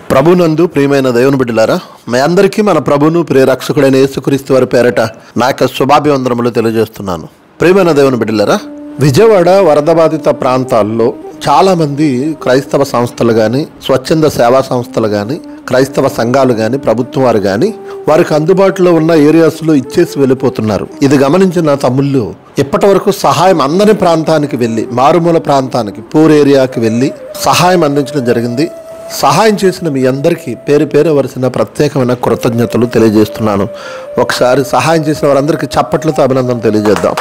ప్రభునందు ప్రియమైన దేవుని బిడ్డలారా మీ అందరికీ మన ప్రభును ప్రియరక్షకుడైన యేసుక్రీస్తు వారి పేరట నా యొక్క శుభాభివందనములు తెలియజేస్తున్నాను ప్రియమైన దేవుని బిడ్డలారా విజయవాడ వరద బాధిత ప్రాంతాల్లో చాలామంది క్రైస్తవ సంస్థలు కానీ స్వచ్ఛంద సేవా సంస్థలు కానీ క్రైస్తవ సంఘాలు కానీ ప్రభుత్వం వారు కానీ వారికి అందుబాటులో ఉన్న ఏరియాస్లో ఇచ్చేసి వెళ్ళిపోతున్నారు ఇది గమనించిన తమ్ముళ్ళు ఇప్పటి వరకు సహాయం అందని ప్రాంతానికి వెళ్ళి మారుమూల ప్రాంతానికి పూర్ ఏరియాకి వెళ్ళి సహాయం అందించడం జరిగింది సహాయం చేసిన మీ అందరికీ పేరు పేరు వరుసన ప్రత్యేకమైన కృతజ్ఞతలు తెలియజేస్తున్నాను ఒకసారి సహాయం చేసిన వారందరికీ చప్పట్లతో అభినందన తెలియజేద్దాం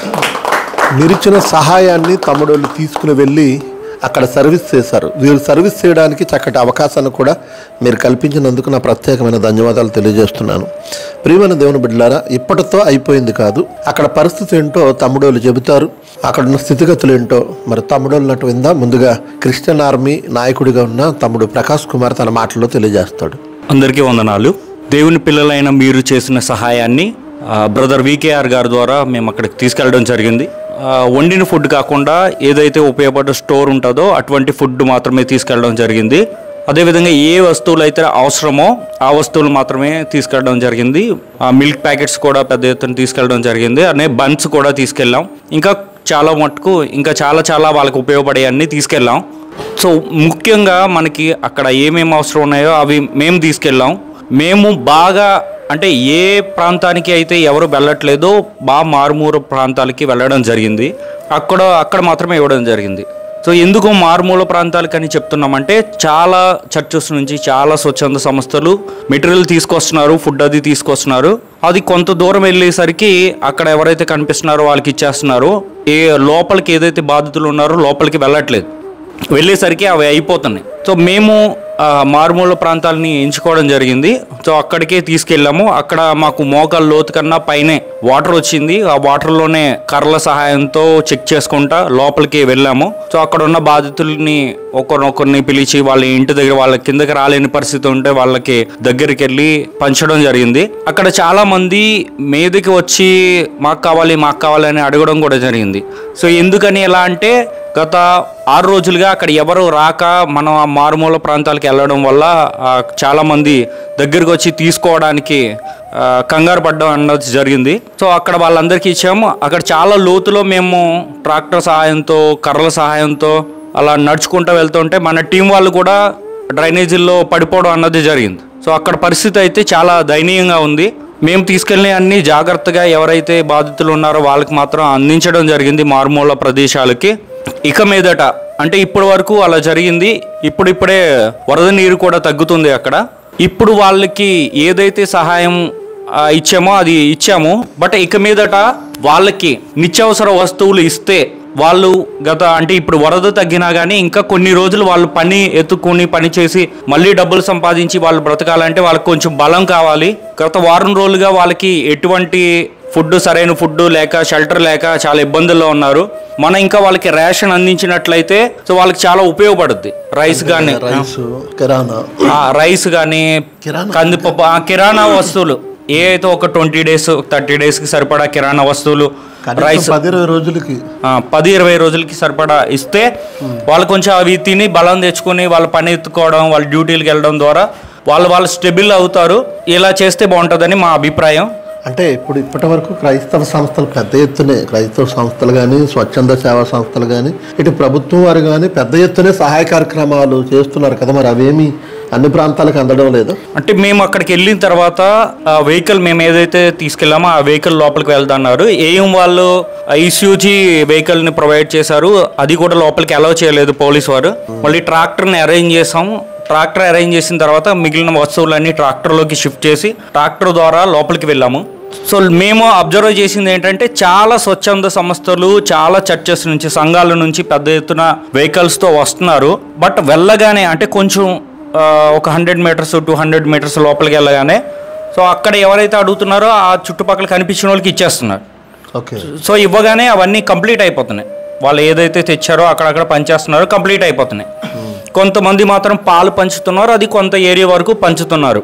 మీరిచ్చిన సహాయాన్ని తమ్ముడోళ్ళు తీసుకుని వెళ్ళి అక్కడ సర్వీస్ చేశారు వీరు సర్వీస్ చేయడానికి చక్కటి అవకాశాన్ని కూడా మీరు కల్పించినందుకు నా ప్రత్యేకమైన ధన్యవాదాలు తెలియజేస్తున్నాను ప్రియమైన దేవుని బిడ్డలారా ఇప్పటితో అయిపోయింది కాదు అక్కడ పరిస్థితి ఏంటో తమ్ముడోళ్ళు చెబుతారు అక్కడ ఉన్న స్థితిగతులు ఏంటో మరి తమ్ముడోళ్ళు నటు విందా ముందుగా క్రిస్టియన్ ఆర్మీ నాయకుడిగా ఉన్న తమ్ముడు ప్రకాష్ కుమార్ తన మాటల్లో తెలియజేస్తాడు అందరికీ వందనాలు దేవుని పిల్లలైన మీరు చేసిన సహాయాన్ని ఆ, బ్రదర్ వికేఆర్ గారి ద్వారా మేము అక్కడికి తీసుకెళ్ళడం జరిగింది ఆ, వండిన ఫుడ్ కాకుండా ఏదైతే ఉపయోగపడే స్టోర్ ఉంటుందో అటువంటి ఫుడ్ మాత్రమే తీసుకెళ్ళడం జరిగింది అదేవిధంగా ఏ వస్తువులు అయితే అవసరమో ఆ వస్తువులు మాత్రమే తీసుకెళ్ళడం జరిగింది ఆ మిల్క్ ప్యాకెట్స్ కూడా పెద్ద ఎత్తున తీసుకెళ్ళడం జరిగింది అనే బన్స్ కూడా తీసుకెళ్ళాం ఇంకా చాలా మటుకు ఇంకా చాలా చాలా వాళ్ళకి ఉపయోగపడే అన్ని తీసుకెళ్ళాం సో ముఖ్యంగా మనకి అక్కడ ఏమేమి అవసరం ఉన్నాయో అవి మేము తీసుకెళ్ళాం మేము బాగా అంటే ఏ ప్రాంతానికి అయితే ఎవరు వెళ్ళట్లేదో బాగా మారుమూల ప్రాంతాలకి వెళ్ళడం జరిగింది అక్కడ అక్కడ మాత్రమే ఇవ్వడం జరిగింది సో ఎందుకు మారుమూల ప్రాంతాలకు అని చెప్తున్నామంటే చాలా చర్చెస్ నుంచి చాలా స్వచ్ఛంద సంస్థలు మెటీరియల్ తీసుకొస్తున్నారు ఫుడ్ అది తీసుకొస్తున్నారు అది కొంత దూరం వెళ్ళేసరికి అక్కడ ఎవరైతే కనిపిస్తున్నారో వాళ్ళకి ఇచ్చేస్తున్నారు ఏ లోపలికి ఏదైతే బాధితులు ఉన్నారో లోపలికి వెళ్ళట్లేదు వెళ్ళేసరికి అవి అయిపోతున్నాయి సో మేము ఆ, మారుమూల ప్రాంతాలని ఎంచుకోవడం జరిగింది సో అక్కడికే తీసుకెళ్ళాము అక్కడ మాకు మోకాల లోతు కన్నా పైనే వాటర్ వచ్చింది ఆ వాటర్లోనే కర్రల సహాయంతో చెక్ చేసుకుంటా లోపలికి వెళ్ళాము సో అక్కడ ఉన్న బాధితుల్ని ఒకరినొకరిని పిలిచి వాళ్ళ ఇంటి దగ్గర వాళ్ళ కిందకి రాలేని పరిస్థితి ఉంటే వాళ్ళకి దగ్గరికి వెళ్ళి పంచడం జరిగింది అక్కడ చాలా మంది మీదకి వచ్చి మాకు కావాలి మాకు కావాలి అని అడగడం కూడా జరిగింది సో ఎందుకని ఎలా అంటే గత ఆరు రోజులుగా అక్కడ ఎవరు రాక మనం ఆ మారుమూల ప్రాంతాలకు వెళ్ళడం వల్ల ఆ, చాలా మంది దగ్గరికి వచ్చి తీసుకోవడానికి ఆ, కంగారు పడ్డం అన్నది జరిగింది సో అక్కడ వాళ్ళందరికీ ఇచ్చాము అక్కడ చాలా లోతులో మేము ట్రాక్టర్ సహాయంతో కర్రల సహాయంతో అలా నడుచుకుంటూ వెళ్తుంటే మన టీం వాళ్ళు కూడా డ్రైనేజీల్లో పడిపోవడం అన్నది జరిగింది సో అక్కడ పరిస్థితి అయితే చాలా దయనీయంగా ఉంది మేము తీసుకెళ్ళిన అన్ని జాగ్రత్తగా ఎవరైతే బాధితులు ఉన్నారో వాళ్ళకి మాత్రం అందించడం జరిగింది మారుమూల ప్రదేశాలకి ఇక మీదట అంటే ఇప్పటి వరకు అలా జరిగింది ఇప్పుడిప్పుడే వరద నీరు కూడా తగ్గుతుంది అక్కడ ఇప్పుడు వాళ్ళకి ఏదైతే సహాయం ఆ, ఇచ్చామో అది ఇచ్చాము బట్ ఇక మీదట వాళ్ళకి నిత్యావసర వస్తువులు ఇస్తే వాళ్ళు గత అంటే ఇప్పుడు వరద తగ్గినా కానీ ఇంకా కొన్ని రోజులు వాళ్ళు పని ఎత్తుకుని పని చేసి మళ్ళీ డబ్బులు సంపాదించి వాళ్ళు బ్రతకాలంటే వాళ్ళకి కొంచెం బలం కావాలి గత వారం రోజులుగా వాళ్ళకి ఎటువంటి ఫుడ్ సరైన ఫుడ్ లేక షెల్టర్ లేక చాలా ఇబ్బందుల్లో ఉన్నారు మనం ఇంకా వాళ్ళకి రేషన్ అందించినట్లయితే సో వాళ్ళకి చాలా ఉపయోగపడుద్ది రైస్ కానీ రైసు కిరాణా రైస్ కానీ కిరాణా? కందిపప్పు ఆ కిరాణా వస్తువులు ఏ అయితే ఒక ట్వంటీ డేస్ థర్టీ డేస్కి సరిపడా కిరాణా వస్తువులు కనీసం రైస్ పది ఇరవై రోజులకి ఆ, పది ఇరవై రోజులకి సరిపడా ఇస్తే వాళ్ళు కొంచెం అవి తిని బలం తెచ్చుకొని వాళ్ళ పని ఎత్తుకోవడం వాళ్ళ డ్యూటీలకు వెళ్ళడం ద్వారా వాళ్ళు వాళ్ళు స్టెబిల్ అవుతారు ఇలా చేస్తే బాగుంటుందని మా అభిప్రాయం అంటే ఇప్పుడు ఇప్పటి వరకు క్రైస్తవ సంస్థలు పెద్ద ఎత్తునే క్రైస్తవ సంస్థలు కానీ స్వచ్ఛంద సేవా సంస్థలు కానీ ఇటు ప్రభుత్వం వారు కానీ పెద్ద ఎత్తునే సహాయ కార్యక్రమాలు చేస్తున్నారు కదా మరి అవేమి అన్ని ప్రాంతాలకు అందడం లేదు అంటే మేము అక్కడికి వెళ్ళిన తర్వాత ఆ వెహికల్ మేము ఏదైతే తీసుకెళ్ళామో ఆ వెహికల్ లోపలికి వెళ్తున్నారు ఏం వాళ్ళు ఐసీయూజీ వెహికల్ ని ప్రొవైడ్ చేశారు అది కూడా లోపలికి అలౌ చేయలేదు పోలీస్ వారు మళ్ళీ ట్రాక్టర్ని అరేంజ్ చేసాము ట్రాక్టర్ అరేంజ్ చేసిన తర్వాత మిగిలిన వస్తువులన్నీ ట్రాక్టర్లోకి షిఫ్ట్ చేసి ట్రాక్టర్ ద్వారా లోపలికి వెళ్ళాము సో మేము అబ్జర్వ్ చేసింది ఏంటంటే చాలా స్వచ్ఛంద సంస్థలు చాలా చర్చెస్ నుంచి సంఘాల నుంచి పెద్ద ఎత్తున వెహికల్స్తో వస్తున్నారు బట్ వెళ్ళగానే అంటే కొంచెం ఆ, ఒక hundred metres two hundred metres లోపలికి వెళ్ళగానే సో అక్కడ ఎవరైతే అడుగుతున్నారో ఆ చుట్టుపక్కల కనిపించిన వాళ్ళకి ఇచ్చేస్తున్నారు ఓకే సో ఇవ్వగానే అవన్నీ కంప్లీట్ అయిపోతున్నాయి వాళ్ళు ఏదైతే తెచ్చారో అక్కడక్కడ పనిచేస్తున్నారో కంప్లీట్ అయిపోతున్నాయి కొంతమంది మాత్రం పాలు పంచుతున్నారు అది కొంత ఏరియా వరకు పంచుతున్నారు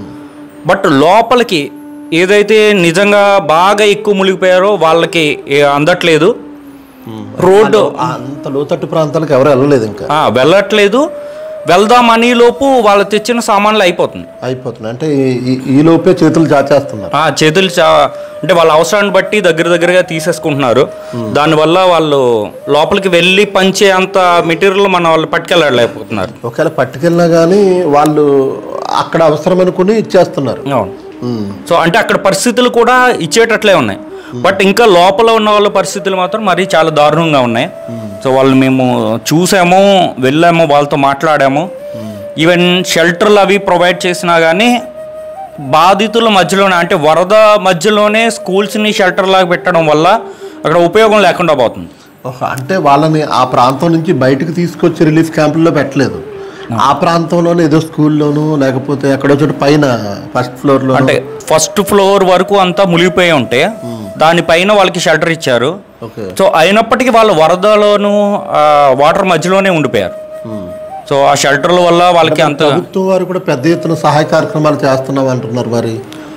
బట్ లోపలికి ఏదైతే నిజంగా బాగా ఎక్కువ మునిగిపోయారో వాళ్ళకి ఏ- అందట్లేదు రోడ్డు అంత లోతట్టు ప్రాంతాలకు ఎవరు వెళ్ళలేదు ఇంకా ఆ, వెళ్ళట్లేదు వెళ్దాం అని లోపు వాళ్ళు తెచ్చిన సామాన్లు అయిపోతుంది అయిపోతుంది అంటే ఈ- ఈ- ఈ లోపే చేతులు చాచేస్తున్నారు ఆ చేతులు చా అంటే వాళ్ళ అవసరాన్ని బట్టి దగ్గర దగ్గరగా తీసేసుకుంటున్నారు దానివల్ల వాళ్ళు లోపలికి వెళ్ళి పంచే అంత మెటీరియల్ మన వాళ్ళు పట్టుకెళ్ళలేకపోతున్నారు ఒకవేళ పట్టుకెళ్ళినా కానీ వాళ్ళు అక్కడ అవసరం అనుకుని ఇచ్చేస్తున్నారు అవును ఉమ్. సో అంటే అక్కడ పరిస్థితులు కూడా ఇచ్చేటట్లే ఉన్నాయి బట్ ఇంకా లోపల ఉన్న వాళ్ళ పరిస్థితులు మాత్రం మరీ చాలా దారుణంగా ఉన్నాయి సో వాళ్ళు మేము చూసాము వెళ్ళాము వాళ్ళతో మాట్లాడాము ఈవెన్ షెల్టర్లు అవి ప్రొవైడ్ చేసినా కానీ బాధితుల మధ్యలోనే అంటే వరద మధ్యలోనే స్కూల్స్ని షెల్టర్ లాగా పెట్టడం వల్ల అక్కడ ఉపయోగం లేకుండా పోతుంది ఓహో, అంటే వాళ్ళని ఆ ప్రాంతం నుంచి బయటకు తీసుకొచ్చి రిలీఫ్ క్యాంపుల్లో పెట్టలేదు ఆ ప్రాంతంలోనే ఏదో స్కూల్లోనూ లేకపోతే ఎక్కడో చోట పైన ఫస్ట్ ఫ్లోర్లో అంటే ఫస్ట్ ఫ్లోర్ వరకు అంతా మునిగిపోయి ఉంటే దానిపైన వాళ్ళకి షెల్టర్ ఇచ్చారు ఓకే సో అయినప్పటికీ వాళ్ళు వరదలోను ఆ, వాటర్ మధ్యలోనే ఉండిపోయారు సో ఆ షెల్టర్ల వల్ల వాళ్ళకి అంత ప్రభుత్వం వారు కూడా పెద్ద ఎత్తున సహాయ కార్యక్రమాలు చేస్తున్నాం అంటున్నారు మరి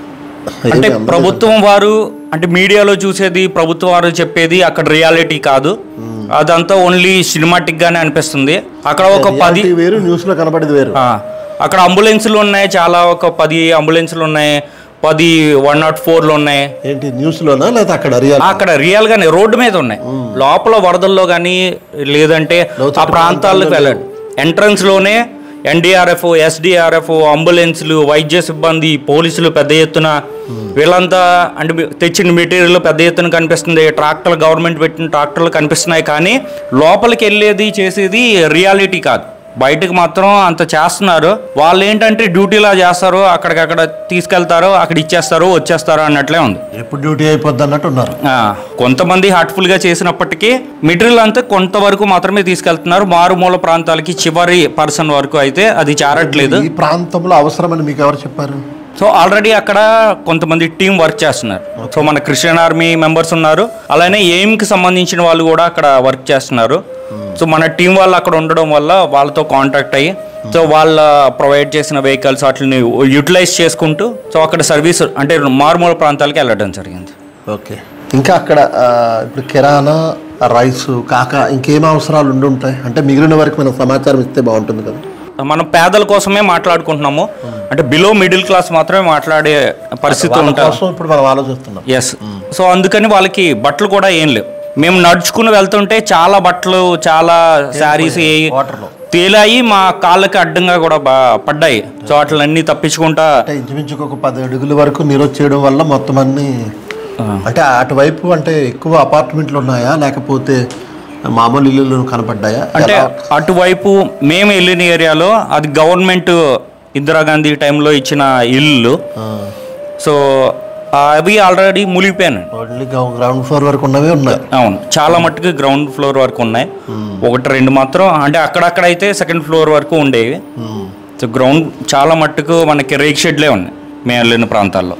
అంటే ఏమి అందరూ- ప్రభుత్వం వారు అంటే మీడియాలో చూసేది ప్రభుత్వం వారు చెప్పేది అక్కడ రియాలిటీ కాదు అదంతా ఓన్లీ సినిమాటిక్ గానే అనిపిస్తుంది అక్కడ ఒక పది రియాలిటీ వేరు న్యూస్ లో కనబడేది వేరు ఆ, అక్కడ అంబులెన్సులు ఉన్నాయి చాలా ఒక పది అంబులెన్సులు ఉన్నాయి పది వన్ నాట్ ఫోర్లు ఉన్నాయి ఏంటి న్యూస్ లోనా లేదా అక్కడ రియల్ అక్కడ రియల్ గానే రోడ్డు మీద ఉన్నాయి లోపల వరదల్లో కానీ లేదంటే ఆ ప్రాంతాలకు వెళ్ళండి ఎంట్రన్స్ లోనే ఎన్డీఆర్ఎఫ్ ఎస్డిఆర్ఎఫ్ అంబులెన్స్లు వైద్య సిబ్బంది పోలీసులు పెద్ద ఎత్తున వీళ్ళంతా అంటే మీ- తెచ్చిన మెటీరియల్ పెద్ద ఎత్తున కనిపిస్తుంది ట్రాక్టర్లు గవర్నమెంట్ పెట్టిన ట్రాక్టర్లు కనిపిస్తున్నాయి కానీ లోపలికి వెళ్ళేది చేసేది రియాలిటీ కాదు బయటకు మాత్రం అంత చేస్తున్నారు వాళ్ళు ఏంటంటే డ్యూటీలా చేస్తారు అక్కడికక్కడ తీసుకెళ్తారు అక్కడ ఇచ్చేస్తారు వచ్చేస్తారు అన్నట్లే ఉంది ఎప్పుడు డ్యూటీ అయిపోద్ది అన్నట్టు ఉన్నారు ఆ, కొంతమంది హార్ట్ఫుల్ గా చేసినప్పటికీ మెటీరియల్ అంతా కొంతవరకు మాత్రమే తీసుకెళ్తున్నారు మారుమూల ప్రాంతాలకి చివరి పర్సన్ వరకు అయితే అది చేరట్లేదు ఈ ప్రాంతంలో అవసరమని మీకు ఎవరు చెప్పారు సో ఆల్రెడీ అక్కడ కొంతమంది టీం వర్క్ చేస్తున్నారు సో మన క్రిస్టియన్ ఆర్మీ మెంబర్స్ ఉన్నారు అలానే ఎయిమ్కి సంబంధించిన వాళ్ళు కూడా అక్కడ వర్క్ చేస్తున్నారు సో మన టీం వాళ్ళు అక్కడ ఉండడం వల్ల వాళ్ళతో కాంటాక్ట్ అయ్యి సో వాళ్ళ ప్రొవైడ్ చేసిన వెహికల్స్ వాటిని యూటిలైజ్ చేసుకుంటూ సో అక్కడ సర్వీస్ అంటే మారుమూల ప్రాంతాలకి వెళ్ళడం జరిగింది ఓకే ఇంకా అక్కడ ఆ, ఇప్పుడు కిరాణా రైస్ కాక ఇంకేం అవసరాలు ఉండి ఉంటాయి అంటే మిగిలిన వరకు మనం సమాచారం ఇస్తే బాగుంటుంది కదా మనం పేదల కోసమే మాట్లాడుకుంటున్నాము అంటే బిలో మిడిల్ క్లాస్ మాత్రమే మాట్లాడే పరిస్థితి వాళ్ళ ఉంటారు కోసం ఇప్పుడు మనం ఆలోచిస్తున్నాం ఎస్ సో అందుకని వాళ్ళకి బట్టలు కూడా ఏం లేవు మేము నడుచుకుని వెళ్తుంటే చాలా బట్టలు చాలా శారీస్ వాటర్లో తేలాయి మా కాళ్ళకి అడ్డంగా కూడా బా- పడ్డాయి సో వాటిలన్నీ తప్పించుకుంటా అంటే ఇంచుమించుకు ఒక పది అడుగుల వరకు నీరు వచ్చేయడం వల్ల మొత్తం అన్ని అంటే అటువైపు అంటే ఎక్కువ అపార్ట్మెంట్లు ఉన్నాయా లేకపోతే మామూలు ఇల్లులు కనపడ్డాయా అంటే ఎలా? అటువైపు మేము వెళ్ళిన ఏరియాలో అది గవర్నమెంట్ ఇందిరాగాంధీ టైంలో ఇచ్చిన ఇల్లు ఆ, సో అవి ఆల్రెడీ మునిగిపోయాను ఓన్లీ గ్రౌ- గ్రౌండ్ ఫ్లోర్ వరకు ఉన్నవే ఉన్నాయి అవును చాలా మట్టుకు గ్రౌండ్ ఫ్లోర్ వరకు ఉన్నాయి ఒకటి రెండు మాత్రం అంటే అక్కడక్కడ అయితే సెకండ్ ఫ్లోర్ వరకు ఉండేవి ఉమ్. సో గ్రౌండ్ చాలా మట్టుకు మనకి రేక్ షెడ్లే ఉన్నాయి మేము వెళ్ళిన ప్రాంతాల్లో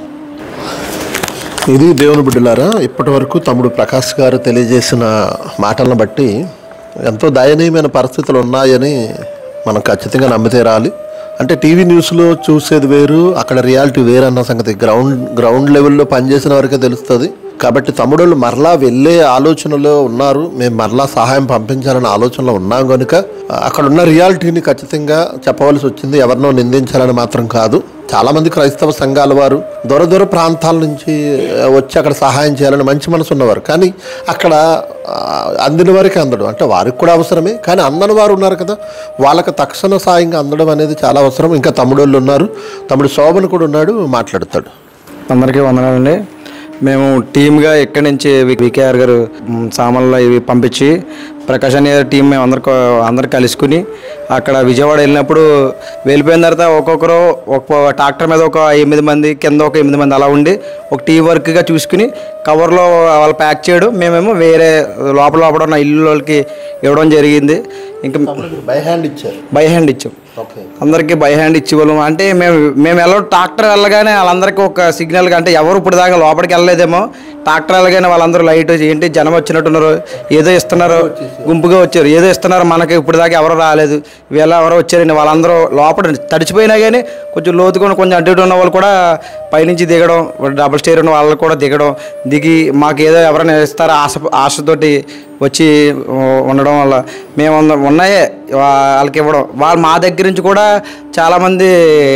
ఇది దేవుని బిడ్డలారా ఇప్పటి వరకు తమ్ముడు ప్రకాష్ గారు తెలియజేసిన మాటలను బట్టి ఎంతో దయనీయమైన పరిస్థితులు ఉన్నాయని మనం ఖచ్చితంగా నమ్మితేరాలి అంటే టీవీ న్యూస్లో చూసేది వేరు అక్కడ రియాలిటీ వేరు అన్న సంగతి గ్రౌండ్ గ్రౌండ్ లెవెల్లో పనిచేసిన వరకే తెలుస్తుంది కాబట్టి తమ్ముడోళ్ళు మరలా వెళ్ళే ఆలోచనలో ఉన్నారు మేము మరలా సహాయం పంపించాలనే ఆలోచనలో ఉన్నాం కనుక అక్కడ ఉన్న రియాలిటీని ఖచ్చితంగా చెప్పవలసి వచ్చింది ఎవరినో నిందించాలని మాత్రం కాదు చాలా మంది క్రైస్తవ సంఘాల వారు దూర దూర ప్రాంతాల నుంచి ఆ, వచ్చి అక్కడ సహాయం చేయాలని మంచి మనసు ఉన్నవారు కానీ అక్కడ ఆ, అందిన వరకే అందడం అంటే వారికి కూడా అవసరమే కానీ అందని వారు ఉన్నారు కదా వాళ్ళకి తక్షణ సాయంగా అందడం అనేది చాలా అవసరం ఇంకా తమ్ముడోళ్ళు ఉన్నారు తమ్ముడు శోభన్ కూడా ఉన్నాడు మాట్లాడతాడు అందరికీ వందనాలండి మేము టీమ్గా ఇక్కడి నుంచి వి- వికేఆర్ గారు మ్, సామాన్లు ఇవి పంపించి ప్రకాశ్ అనే టీం మేము అందరు అందరు కలుసుకుని అక్కడ విజయవాడ వెళ్ళినప్పుడు వెళ్ళిపోయిన తర్వాత ఒక్కొక్కరు ఒక ట్రాక్టర్ మీద ఒక ఎనిమిది మంది కింద ఒక ఎనిమిది మంది అలా ఉండి ఒక టీం వర్క్గా చూసుకుని కవర్లో వాళ్ళు ప్యాక్ చేయడం మేమేమో వేరే లోపల లోపల ఉన్న ఇల్లు వాళ్ళకి ఇవ్వడం జరిగింది ఇంకా బై హ్యాండ్ ఇచ్చారు బై హ్యాండ్ ఇచ్చాం ఓకే అందరికీ బై హ్యాండ్ ఇచ్చేవాళ్ళం అంటే మేము మేము ఎలా ట్రాక్టర్ వెళ్ళగానే వాళ్ళందరికీ ఒక సిగ్నల్ అంటే ఎవరు ఇప్పుడు దాకా లోపలికి వెళ్ళలేదేమో ట్రాక్టర్ వెళ్ళగానే వాళ్ళందరూ లైట్ ఏంటి జనం వచ్చినట్టున్నారు ఏదో ఇస్తున్నారు గుంపుగా వచ్చారు ఏదో ఇస్తున్నారు మనకి ఇప్పుడు దాకా ఎవరు రాలేదు వీళ్ళ ఎవరో వచ్చారండి వాళ్ళందరూ లోపల తడిచిపోయినా కానీ కొంచెం లోతుకొని కొంచెం అడ్డు ఇటు ఉన్న వాళ్ళు కూడా పైనుంచి దిగడం డబుల్ స్టేర్ ఉన్న వాళ్ళు కూడా దిగడం దిగి మాకు ఏదో ఎవరైనా ఇస్తారా ఆశ ఆశతోటి వచ్చి ఆ, ఉండడం వల్ల మేము ఉన్న- ఉన్నాయే వాళ్ళకి ఇవ్వడం వాళ్ళు మా దగ్గర నుంచి కూడా చాలామంది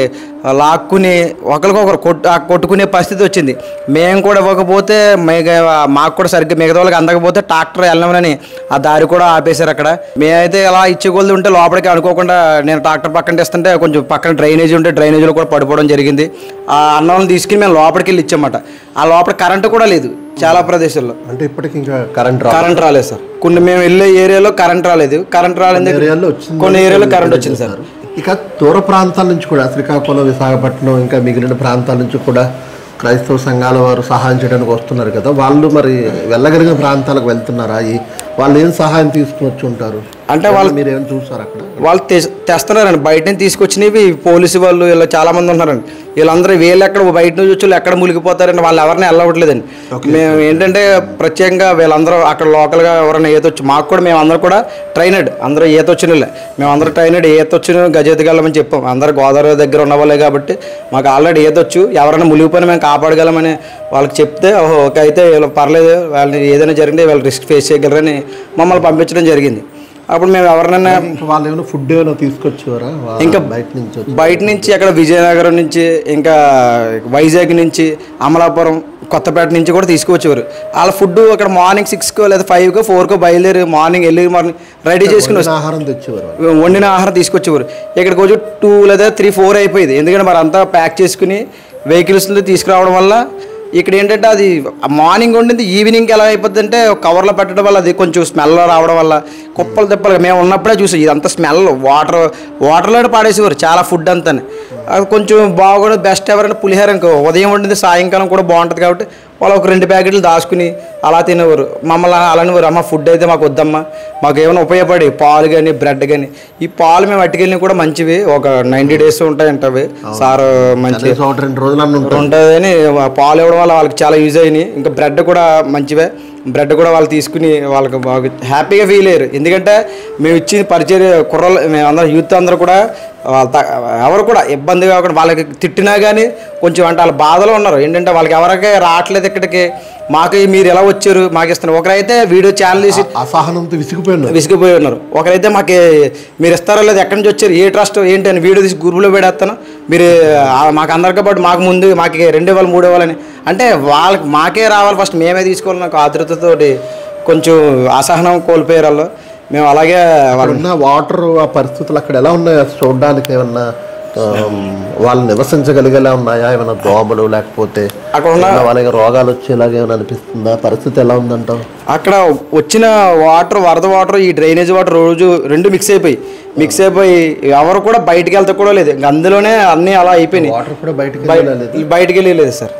లాక్కుని ఒకరికొకరు కొట్టు ఆ కొట్టుకునే పరిస్థితి వచ్చింది మేము కూడా ఇవ్వకపోతే మిగ మాకు కూడా సరిగ్గా మిగతా వాళ్ళకి అందకపోతే ట్రాక్టర్ వెళ్ళమని ఆ దారి కూడా ఆపేశారు అక్కడ మేమైతే ఇలా ఇచ్చే కొలది ఉంటే లోపలికి అనుకోకుండా నేను ట్రాక్టర్ పక్కన తెస్తుంటే కొంచెం పక్కన డ్రైనేజ్ ఉంటే డ్రైనేజీలో కూడా పడిపోవడం జరిగింది ఆ అన్నం తీసుకుని మేము లోపలికి వెళ్ళి ఇచ్చామట ఆ లోపల కరెంటు కూడా లేదు చాలా ప్రదేశాల్లో అంటే ఇప్పటికి ఇంకా కరెంట్ రా కరెంట్ రాలేదు సార్ కొన్ని మేము వెళ్ళే ఏరియాలో కరెంట్ రాలేదు కరెంట్ రాలేదు ఏరియాల్లో వచ్చింది కొన్ని ఏరియాలో కరెంట్ వచ్చింది సార్ ఇక దూర ప్రాంతాల నుంచి కూడా శ్రీకాకుళం విశాఖపట్నం ఇంకా మిగిలిన ప్రాంతాల నుంచి కూడా క్రైస్తవ సంఘాల వారు సహాయం చేయడానికి వస్తున్నారు కదా వాళ్ళు మరి వెళ్ళగలిగిన ప్రాంతాలకు వెళ్తున్నారా ఈ వాళ్ళు ఏం సహాయం తీసుకుని వచ్చి ఉంటారు అంటే వాళ్ళు మీరు ఏమైనా చూసారు అక్కడ వాళ్ళు తె- తెస్తున్నారండి బయట నుంచి తీసుకొచ్చినవి పోలీసు వాళ్ళు ఇలా చాలా మంది ఉన్నారండి వీళ్ళందరూ వీళ్ళు ఎక్కడ బయట నుంచి వచ్చి వాళ్ళు ఎక్కడ మునిగిపోతారండి వాళ్ళు ఎవరిని వెళ్ళవట్లేదండి మేము ఏంటంటే ప్రత్యేకంగా వీళ్ళందరూ అక్కడ లోకల్గా ఎవరైనా ఈత వచ్చి మాకు కూడా మేము అందరూ కూడా ట్రైనడ్ అందరూ ఈత వచ్చిన వాళ్ళే మేము అందరూ ట్రైనడ్ ఈత వచ్చిన గజెత్తగలమని చెప్పాం అందరూ గోదావరి దగ్గర ఉన్న వాళ్ళే కాబట్టి మాకు ఆల్రెడీ ఈత వచ్చు ఎవరైనా మునిగిపోయినా మేము కాపాడగలమని వాళ్ళకి చెప్తే ఓహో ఓకే అయితే వీళ్ళు పర్లేదు వాళ్ళని ఏదైనా జరిగితే వాళ్ళు రిస్క్ ఫేస్ చేయగలరని మమ్మల్ని పంపించడం జరిగింది అప్పుడు మేము ఎవరినైనా ఇంకా వాళ్ళు ఏమైనా ఫుడ్ ఏమైనా తీసుకొచ్చేవారా వా- ఇంకా బయట నుంచి వచ్చి బయట నుంచి అక్కడ విజయనగరం నుంచి ఇంకా వైజాగ్ నుంచి అమలాపురం కొత్తపేట నుంచి కూడా తీసుకువచ్చేవారు వాళ్ళ ఫుడ్ అక్కడ మార్నింగ్ సిక్స్కో లేదా ఫైవ్కో ఫోర్కో బయలుదేరి మార్నింగ్ వెళ్ళి మార్నింగ్ రెడీ చేసుకుని వండిన ఆహారం తెచ్చేవారు వాళ్ళు. వండిన ఆహారం తీసుకొచ్చేవారు ఇక్కడికి వచ్చి టూ లేదా త్రీ ఫోర్ అయిపోయింది ఎందుకంటే మరి అంతా ప్యాక్ చేసుకుని వెహికల్స్లో తీసుకురావడం వల్ల ఇక్కడ ఏంటంటే అది మార్నింగ్ వండింది ఈవినింగ్కి ఎలా అయిపోద్ది అంటే కవర్లో పెట్టడం వల్ల అది కొంచెం స్మెల్ రావడం వల్ల కుప్పలు తిప్పలు మేము ఉన్నప్పుడే చూసాం ఇదంతా స్మెల్ వాటర్ వాటర్లో పాడేసేవారు చాలా ఫుడ్ అంతా అది కొంచెం బాగుంది బెస్ట్ ఎవరైనా పులిహోర ఇంకో ఉదయం వండింది సాయంకాలం కూడా బాగుంటుంది కాబట్టి వాళ్ళు ఒక రెండు ప్యాకెట్లు దాచుకుని అలా తినేవారు మమ్మల్ని అలానేవారు అమ్మ ఫుడ్ అయితే మాకు వద్దమ్మా మాకు ఏమైనా ఉపయోగపడి పాలు కానీ బ్రెడ్ కానీ ఈ పాలు మేము అట్టుకెళ్ళినవి కూడా మంచివి ఒక నైంటీ డేస్ ఉంటాయంట అవి సార్ మంచి కనీసం ఒకటి రెండు రోజులన్నీ ఉంటారు ఉంటుందని పాలు ఇవ్వడం వల్ల వాళ్ళకి చాలా యూజ్ అయినాయి ఇంకా బ్రెడ్ కూడా మంచివే బ్రెడ్ కూడా వాళ్ళు తీసుకుని వాళ్ళకి బాగా హ్యాపీగా ఫీల్ అయ్యారు ఎందుకంటే మేము ఇచ్చిన పరిచయ కుర్రలు మేము అందరం యూత్ అందరూ కూడా వాళ్ళ త- ఎవరు కూడా ఇబ్బంది కాకుండా వాళ్ళకి తిట్టినా కానీ కొంచెం అంటే వాళ్ళ బాధలో ఉన్నారు ఏంటంటే వాళ్ళకి ఎవరికీ రావట్లేదు ఇక్కడికి మాకు మీరు ఎలా వచ్చారు మాకు ఇస్తున్నారు ఒకరైతే వీడియో ఛానల్ తీసి అసహనంతో విసిగిపోయి ఉన్నారు విసిగిపోయి ఉన్నారు ఒకరైతే మాకు మీరు ఇస్తారో లేదు ఎక్కడి నుంచి వచ్చారు ఏ ట్రస్ట్ ఏంటి అని వీడియో తీసి గ్రూపులో పెడేస్తాను మీరు ఆ, మాకు అందరితో పాటు మాకు ముందు మాకు రెండు ఇవ్వాలి మూడు ఇవ్వాలని అంటే వాళ్ళకి మాకే రావాలి ఫస్ట్ మేమే తీసుకోవాలి నాకు ఆతృతతోటి కొంచెం అసహనం కోల్పోయారు వాళ్ళు మేము అలాగే అక్కడ ఉన్న వాటర్ ఆ పరిస్థితులు అక్కడ ఎలా ఉన్నాయి అది చూడడానికి ఏమన్నా ఆమ్, వాళ్ళు నివసించగలిగేలా ఉన్నాయా ఏమైనా దోమలు లేకపోతే అక్కడ ఉన్న ఏమైనా వాళ్ళకి రోగాలు వచ్చేలాగా ఏమైనా అనిపిస్తుందా పరిస్థితి ఎలా ఉందంటావు అక్కడ వచ్చిన వాటర్ వరద వాటర్ ఈ డ్రైనేజ్ వాటర్ రోజు రెండు మిక్స్ అయిపోయి మిక్స్ అయిపోయి ఎవరు కూడా బయటికి వెళ్తా కూడా లేదు ఇంక అందులోనే అన్నీ అలా అయిపోయినాయి వాటర్ కూడా బయటకు బయ- వెళ్ళలేదు బయటికి వెళ్ళలేదు సార్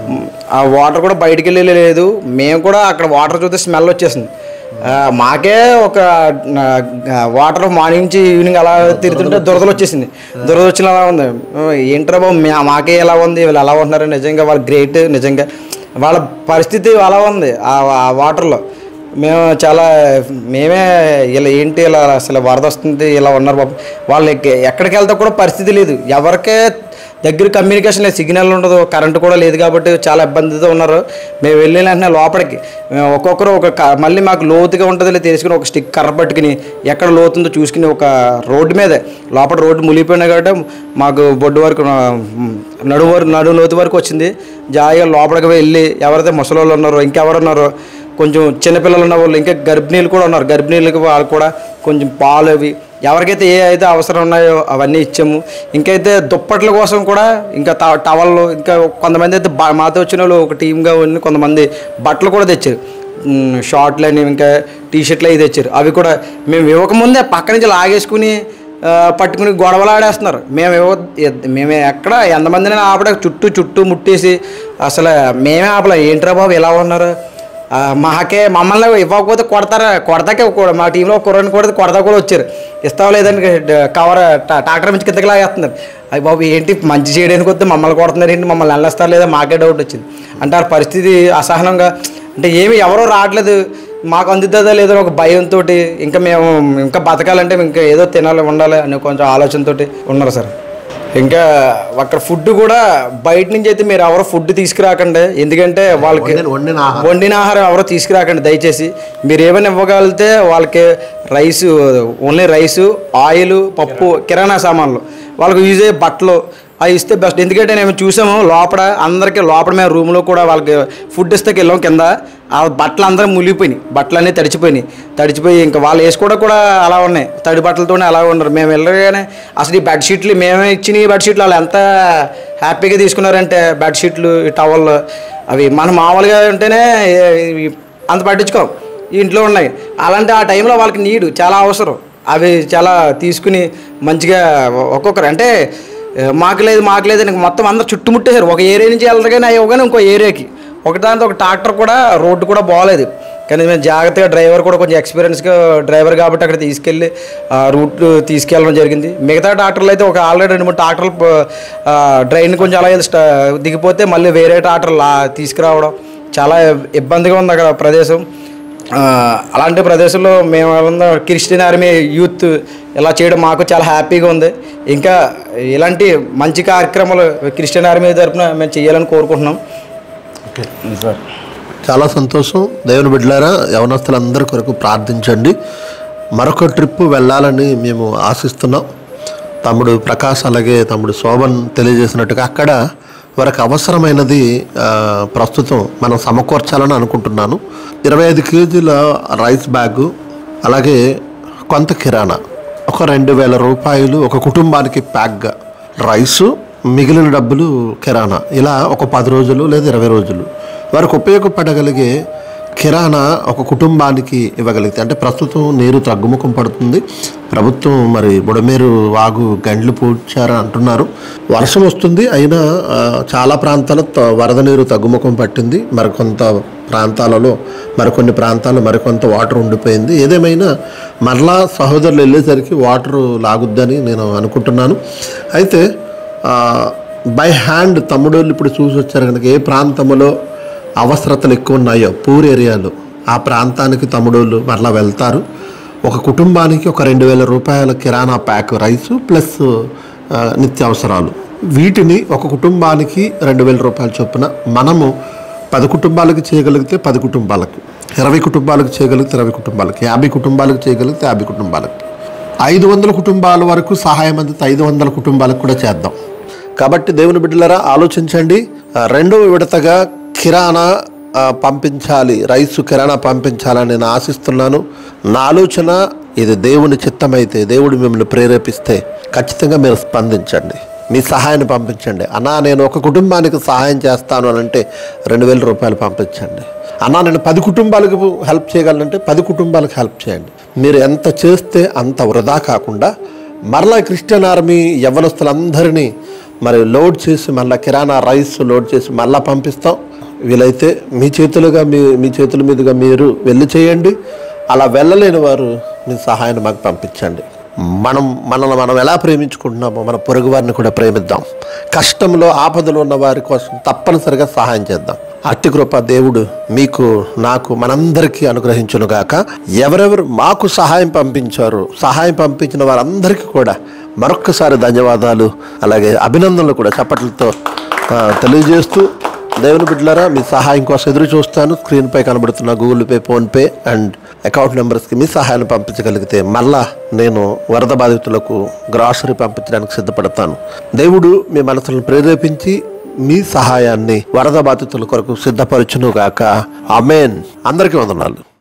ఆ వాటర్ కూడా బయటికి వెళ్ళలేదు మేము కూడా అక్కడ వాటర్ చూస్తే స్మెల్ వచ్చేసింది ఆ, మాకే ఒక ఆ, వాటర్ మార్నింగ్ నుంచి ఈవినింగ్ అలా తిరుగుతుంటే దురదలు వచ్చేసింది దురద వచ్చిన అలా ఉంది ఆ, ఏంట్రా బాబు మా- మాకే ఎలా ఉంది వీళ్ళు ఎలా ఉంటున్నారు నిజంగా వాళ్ళు గ్రేట్ నిజంగా వాళ్ళ పరిస్థితి అలా ఉంది ఆ ఆ వాటర్లో మేము చాలా మేమే ఇలా ఏంటి ఇలా అసలు వరద వస్తుంది ఇలా ఉన్నారు బాబు వాళ్ళు ఎక్క- ఎక్కడికి వెళ్తా కూడా పరిస్థితి లేదు ఎవరికే దగ్గర కమ్యూనికేషన్ లేదు సిగ్నల్ ఉండదు కరెంటు కూడా లేదు కాబట్టి చాలా ఇబ్బందితో ఉన్నారు మేము వెళ్ళిన వెంటనే లోపలికి మేము ఒక్కొక్కరు ఒక క- మళ్ళీ మాకు లోతుగా ఉంటుందో లేదో తెలుసుకుని ఒక స్టిక్ కర్ర పట్టుకుని ఎక్కడ లోతుందో చూసుకుని ఒక రోడ్డు మీదే లోపల రోడ్డు మునిగిపోయినా కాబట్టి మాకు బొడ్డు వరకు ఆ, నడుము వరకు నడుము లోతు వరకు వచ్చింది జాయిగా లోపలికి వెళ్ళి ఎవరైతే ముసలోళ్ళు ఉన్నారో ఇంకెవరు ఉన్నారో కొంచెం చిన్నపిల్లలు ఉన్న వాళ్ళు ఇంకా గర్భిణీలు కూడా ఉన్నారు గర్భిణీలకు వాళ్ళు కూడా కొంచెం పాలు అవి ఎవరికైతే ఏ అయితే అవసరం ఉన్నాయో అవన్నీ ఇచ్చాము ఇంకైతే దుప్పట్ల కోసం కూడా ఇంకా ట టవళ్ళు ఇంకా కొంతమంది అయితే బ- మాతో వచ్చిన వాళ్ళు ఒక టీమ్గా ఉండి కొంతమంది బట్టలు కూడా తెచ్చారు ఉమ్, షార్ట్లు అని ఇంకా టీ షర్ట్లు అవి తెచ్చారు అవి కూడా మేము ఇవ్వకముందే పక్క నుంచి లాగేసుకుని ఆ, పట్టుకుని గొడవలు ఆడేస్తున్నారు మేము ఇవ్వ ఎ- మేము ఎక్కడ ఎంతమందిని ఆపడ చుట్టూ చుట్టూ ముట్టేసి అసలు మేమే ఆపలే ఏంట్రా బాబు ఇలా ఉన్నారు ఆ, మాకే మమ్మల్ని ఇవ్వకపోతే కొడతారా కొడతాకే ఒక- మా టీంలో ఒక కుర్రని కొడితే కొడతా కూడా వచ్చారు ఇస్తావా లేదని కవర్ ట్రాక్టర్ నుంచి కిందకి లాగేస్తున్నారు అయ్యి బాబు ఏంటి మంచి చేయడానికి వస్తే మమ్మల్ని కొడుతున్నారు ఏంటి మమ్మల్ని వెళ్ళేస్తారు లేదా మాకే డౌట్ వచ్చింది అంటే ఆ పరిస్థితి అసహనంగా అంటే ఏమి ఎవరో రావట్లేదు మాకు అందుతుందా లేదో ఒక భయంతో ఇంకా మేము ఇంకా బతకాలంటే ఇంకా ఏదో తినాలి ఉండాలి అనే కొంచెం ఆలోచనతో ఉన్నారు సార్ ఇంకా అక్కడ ఫుడ్ కూడా బయట నుంచి అయితే మీరు ఎవరు ఫుడ్ తీసుకురాకండి ఎందుకంటే వాళ్ళకి వండిన- వండిన ఆహారం. వండిన ఆహారం ఎవరో తీసుకురాకండి దయచేసి మీరు ఏమైనా ఇవ్వగలిగితే వాళ్ళకి రైస్ ఓన్లీ రైసు ఆయిల్ పప్పు కిరాణా సామాన్లు వాళ్ళకి యూజ్ అయ్యే బట్టలు అవి ఇస్తే బెస్ట్ ఎందుకంటే మేము చూసాము లోపల అందరికీ లోపల మేము రూమ్లో కూడా వాళ్ళకి ఫుడ్ ఇస్తే వెళ్ళాం కింద ఆ బట్టలు అందరం మునిగిపోయినాయి బట్టలు అన్నీ తడిచిపోయినాయి తడిచిపోయి ఇంకా వాళ్ళు వేసుకోవడం కూడా అలా ఉన్నాయి తడి బట్టలతోనే అలా ఉన్నారు మేము వెళ్ళగానే అసలు ఈ బెడ్షీట్లు మేమే ఇచ్చిన ఈ బెడ్షీట్లు వాళ్ళు ఎంత హ్యాపీగా తీసుకున్నారంటే బెడ్షీట్లు ఈ టవల్ అవి మనం మామూలుగా ఉంటేనే ఏ- ఇవి అంత పట్టించుకోం ఈ ఇంట్లో ఉన్నాయి అలాంటి ఆ టైంలో వాళ్ళకి నీడు చాలా అవసరం అవి చాలా తీసుకుని మంచిగా ఒక్కొక్కరు అంటే ఏ, మాకు లేదు మాకు లేదు అని మొత్తం అందరు చుట్టుముట్టేశారు ఒక ఏరియా నుంచి వెళ్తారు కానీ అవి ఇవ్వగానే ఇంకో ఏరియాకి ఒకదాంతో ఒక ట్రాక్టర్ కూడా రోడ్డు కూడా బాగలేదు కానీ మేము జాగ్రత్తగా డ్రైవర్ కూడా కొంచెం ఎక్స్పీరియన్స్గా డ్రైవర్ కాబట్టి అక్కడ తీసుకెళ్ళి ఆ రూట్ తీసుకెళ్ళడం జరిగింది మిగతా ట్రాక్టర్లు అయితే ఒక ఆల్రెడీ రెండు మూడు ట్రాక్టర్లు ఆ, డ్రైన్ కొంచెం అలాగే స్ట- దిగిపోతే మళ్ళీ వేరే ట్రాక్టర్ లా తీసుకురావడం చాలా ఇబ్బందిగా ఉంది అక్కడ ప్రదేశం ఆ, అలాంటి ప్రదేశంలో మేము ఏమన్నా క్రిస్టియన్ ఆర్మీ యూత్ ఇలా చేయడం మాకు చాలా హ్యాపీగా ఉంది ఇంకా ఇలాంటి మంచి కార్యక్రమాలు క్రిస్టియన్ ఆర్మీ తరఫున మేము చేయాలని కోరుకుంటున్నాం సార్ చాలా సంతోషం దేవుని బిడ్డలారా యవనస్తులందరి కొరకు ప్రార్థించండి మరొక ట్రిప్ వెళ్ళాలని మేము ఆశిస్తున్నాం తమ్ముడు ప్రకాష్ అలాగే తమ్ముడు శోభన్ తెలియజేసినట్టుగా అక్కడ వారికి అవసరమైనది ఆ, ప్రస్తుతం మనం సమకూర్చాలని అనుకుంటున్నాను ఇరవై ఐదు కేజీల రైస్ బ్యాగు అలాగే కొంత కిరాణా ఒక రెండు వేల రూపాయలు ఒక కుటుంబానికి ప్యాక్గా రైసు మిగిలిన డబ్బులు కిరాణా ఇలా ఒక పది రోజులు లేదా ఇరవై రోజులు వారికి ఉపయోగపడగలిగే కిరాణా ఒక కుటుంబానికి ఇవ్వగలిగితే అంటే ప్రస్తుతం నీరు తగ్గుముఖం పడుతుంది ప్రభుత్వం మరి బుడమేరు వాగు గండ్లు పూడ్చారని అంటున్నారు వర్షం వస్తుంది అయినా ఆ, చాలా ప్రాంతాల త- వరద నీరు తగ్గుముఖం పట్టింది మరికొంత ప్రాంతాలలో మరికొన్ని ప్రాంతాల్లో మరికొంత వాటర్ ఉండిపోయింది ఏదేమైనా మరలా సహోదరులు వెళ్ళేసరికి వాటర్ లాగుద్దని నేను అనుకుంటున్నాను అయితే బై హ్యాండ్ తమ్ముడోళ్ళు ఇప్పుడు చూసి వచ్చారు కనుక ఏ ప్రాంతంలో అవసరతలు ఎక్కువ ఉన్నాయో పూర్ ఏరియాలో ఆ ప్రాంతానికి తమ్ముడోళ్ళు మరలా వెళ్తారు ఒక కుటుంబానికి ఒక రెండు వేల రూపాయల కిరాణా ప్యాక్ రైసు ప్లస్ ఆ, నిత్యావసరాలు వీటిని ఒక కుటుంబానికి రెండు వేల రూపాయల చొప్పున మనము పది కుటుంబాలకు చేయగలిగితే పది కుటుంబాలకు ఇరవై కుటుంబాలకు చేయగలిగితే ఇరవై కుటుంబాలకు యాభై కుటుంబాలకు చేయగలిగితే యాభై కుటుంబాలకు ఐదు వందల కుటుంబాల వరకు సహాయం అందితే ఐదు వందల కుటుంబాలకు కూడా చేద్దాం కాబట్టి దేవుని బిడ్డలారా ఆలోచించండి ఆ, రెండవ విడతగా కిరాణా ఆ, పంపించాలి రైసు కిరాణా పంపించాలని నేను ఆశిస్తున్నాను నా ఆలోచన ఇది దేవుని చిత్తమైతే దేవుడు మిమ్మల్ని ప్రేరేపిస్తే ఖచ్చితంగా మీరు స్పందించండి మీ సహాయాన్ని పంపించండి అన్నా నేను ఒక కుటుంబానికి సహాయం చేస్తాను అని అంటే రెండు వేల రూపాయలు పంపించండి అన్నా నేను పది కుటుంబాలకు హెల్ప్ చేయగలనంటే పది కుటుంబాలకు హెల్ప్ చేయండి మీరు ఎంత చేస్తే అంత వృధా కాకుండా మరలా క్రిస్టియన్ ఆర్మీ యవ్వనస్తులందరినీ మరి లోడ్ చేసి మళ్ళీ కిరాణా రైస్ లోడ్ చేసి మళ్ళీ పంపిస్తాం వీలైతే మీ చేతులుగా మీ మీ చేతుల మీదుగా మీరు వెళ్ళి చేయండి అలా వెళ్ళలేని వారు మీ సహాయాన్ని మాకు పంపించండి మనం మనల్ని మనం ఎలా ప్రేమించుకుంటున్నామో మన పొరుగు వారిని కూడా ప్రేమిద్దాం కష్టంలో ఆపదలో ఉన్న వారి కోసం తప్పనిసరిగా సహాయం చేద్దాం అట్టి కృప దేవుడు మీకు నాకు మనందరికీ అనుగ్రహించునుగాక ఎవరెవరు మాకు సహాయం పంపించారో సహాయం పంపించిన వారందరికీ కూడా మరొక్కసారి ధన్యవాదాలు అలాగే అభినందనలు కూడా చప్పట్లతో ఆ, తెలియజేస్తూ దేవుని బిడ్డలారా మీ సహాయం కోసం ఎదురు చూస్తాను స్క్రీన్పై కనబడుతున్న Google Pay PhonePe and account నెంబర్స్కి మీ సహాయాన్ని పంపించగలిగితే మళ్ళా నేను వరద బాధితులకు గ్రాసరీ పంపించడానికి సిద్ధపడతాను దేవుడు మీ మనసులను ప్రేరేపించి మీ సహాయాన్ని వరద బాధితుల కొరకు సిద్ధపరచును గాక అమేన్ అందరికీ వందనాలు